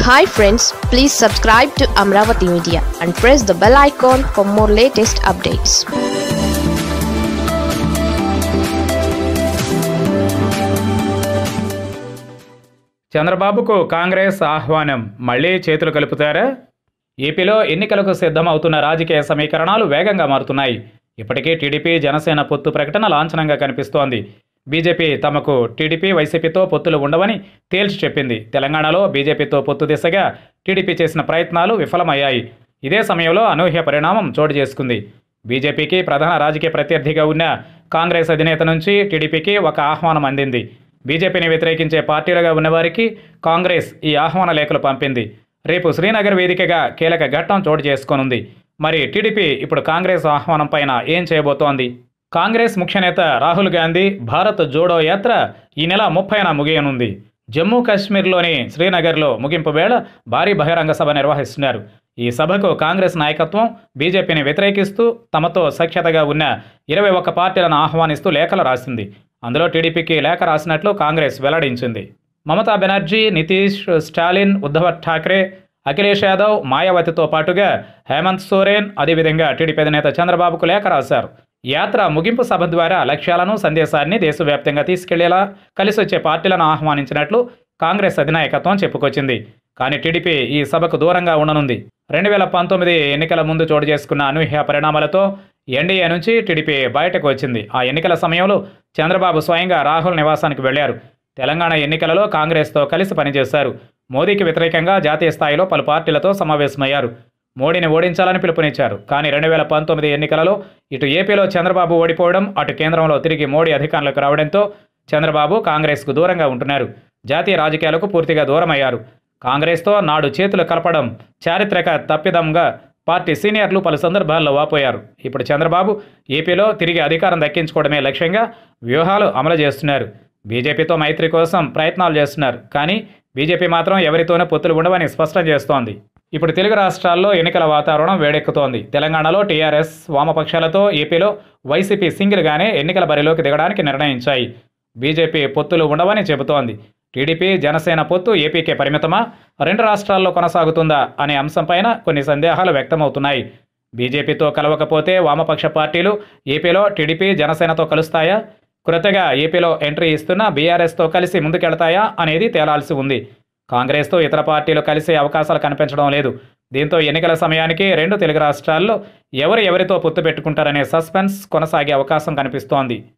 hi friends please subscribe to Amaravati media and press the bell icon for more latest updates చంద్రబాబుకు కాంగ్రెస్ ఆహ్వానం మళ్లీ చేతులు కలుపుతారా ఏపీలో ఎన్నికలకు సిద్ధమవుతున్న రాజకీయ సమీకరణాలు వేగంగా మారుతున్నాయి ఇప్పటికే టీడీపీ జనసేన పొత్తు ప్రకటన లాంఛనంగా కనిపిస్తోంది బీజేపీ తమకు టీడీపీ వైసీపీతో పొత్తులు ఉండవని తేల్చి చెప్పింది తెలంగాణలో బీజేపీతో పొత్తు దిశగా టీడీపీ చేసిన ప్రయత్నాలు విఫలమయ్యాయి ఇదే సమయంలో అనూహ్య పరిణామం చోటు చేసుకుంది బీజేపీకి ప్రధాన రాజకీయ ప్రత్యర్థిగా ఉన్న కాంగ్రెస్ అధినేత నుంచి టీడీపీకి ఒక ఆహ్వానం అందింది బీజేపీని వ్యతిరేకించే పార్టీలుగా ఉన్నవారికి కాంగ్రెస్ ఈ ఆహ్వాన లేఖలు పంపింది రేపు శ్రీనగర్ వేదికగా కీలక ఘట్టం చోటు చేసుకోనుంది మరి టీడీపీ ఇప్పుడు కాంగ్రెస్ ఆహ్వానం పైన ఏం చేయబోతోంది కాంగ్రెస్ ముఖ్య నేత రాహుల్ గాంధీ భారత్ జోడో యాత్ర ఈ నెల ముప్పైన ముగియనుంది జమ్మూ కాశ్మీర్లోని శ్రీనగర్లో ముగింపు వేళ భారీ బహిరంగ సభ నిర్వహిస్తున్నారు ఈ సభకు కాంగ్రెస్ నాయకత్వం బీజేపీని వ్యతిరేకిస్తూ తమతో సఖ్యతగా ఉన్న ఇరవై ఒక్క పార్టీలను ఆహ్వానిస్తూ లేఖలు రాసింది అందులో టీడీపీకి లేఖ రాసినట్లు కాంగ్రెస్ వెల్లడించింది మమతా బెనర్జీ నితీష్ స్టాలిన్ ఉద్ధవ్ ఠాక్రే అఖిలేష్ యాదవ్ మాయావతితో పాటుగా హేమంత్ సోరెన్ అదేవిధంగా టీడీపీ అధినేత చంద్రబాబుకు లేఖ రాశారు యాత్ర ముగింపు సభ ద్వారా లక్ష్యాలను సందేశాన్ని దేశవ్యాప్తంగా తీసుకెళ్లేలా కలిసి వచ్చే పార్టీలను ఆహ్వానించినట్లు కాంగ్రెస్ అధినాయకత్వం చెప్పుకొచ్చింది కానీ టీడీపీ ఈ సభకు దూరంగా ఉండనుంది రెండు వేల పంతొమ్మిది ఎన్నికల ముందు చోటు చేసుకున్న అనూహ్య పరిణామాలతో ఎన్డీఏ నుంచి టీడీపీ బయటకు వచ్చింది ఆ ఎన్నికల సమయంలో చంద్రబాబు స్వయంగా రాహుల్ నివాసానికి వెళ్లారు తెలంగాణ ఎన్నికలలో కాంగ్రెస్తో కలిసి పనిచేశారు మోదీకి వ్యతిరేకంగా జాతీయ స్థాయిలో పలు పార్టీలతో సమావేశమయ్యారు మోడీని ఓడించాలని పిలుపునిచ్చారు కానీ రెండు వేల పంతొమ్మిది ఎన్నికలలో ఇటు ఏపీలో చంద్రబాబు ఓడిపోవడం అటు కేంద్రంలో తిరిగి మోడీ అధికారంలోకి రావడంతో చంద్రబాబు కాంగ్రెస్కు దూరంగా ఉంటున్నారు జాతీయ రాజకీయాలకు పూర్తిగా దూరమయ్యారు కాంగ్రెస్తో నాడు చేతులు కలపడం చారిత్రక తప్పిదంగా పార్టీ సీనియర్లు పలు సందర్భాల్లో వాపోయారు ఇప్పుడు చంద్రబాబు ఏపీలో తిరిగి అధికారం దక్కించుకోవడమే లక్ష్యంగా వ్యూహాలు అమలు చేస్తున్నారు బీజేపీతో మైత్రి కోసం ప్రయత్నాలు చేస్తున్నారు కానీ బీజేపీ మాత్రం ఎవరితోనూ పొత్తులు ఉండవని స్పష్టం చేస్తోంది ఇప్పుడు తెలుగు రాష్ట్రాల్లో ఎన్నికల వాతావరణం వేడెక్కుతోంది తెలంగాణలో టీఆర్ఎస్ వామపక్షాలతో ఏపీలో వైసీపీ సింగిల్గానే ఎన్నికల బరిలోకి దిగడానికి నిర్ణయించాయి బీజేపీ పొత్తులు ఉండవని చెబుతోంది టీడీపీ జనసేన పొత్తు ఏపీకే పరిమితమా రెండు రాష్ట్రాల్లో కొనసాగుతుందా అనే అంశంపైన కొన్ని సందేహాలు వ్యక్తమవుతున్నాయి బీజేపీతో కలవకపోతే వామపక్ష పార్టీలు ఏపీలో టీడీపీ జనసేనతో కలుస్తాయా క్రొత్తగా ఏపీలో ఎంట్రీ ఇస్తున్న బీఆర్ఎస్తో కలిసి ముందుకెళ్తాయా అనేది తేలాల్సి ఉంది కాంగ్రెస్తో ఇతర పార్టీలు కలిసే అవకాశాలు కనిపించడం లేదు దీంతో ఎన్నికల సమయానికి రెండు తెలుగు రాష్ట్రాల్లో ఎవరు ఎవరితో పొత్తు పెట్టుకుంటారనే సస్పెన్స్ కొనసాగే అవకాశం కనిపిస్తోంది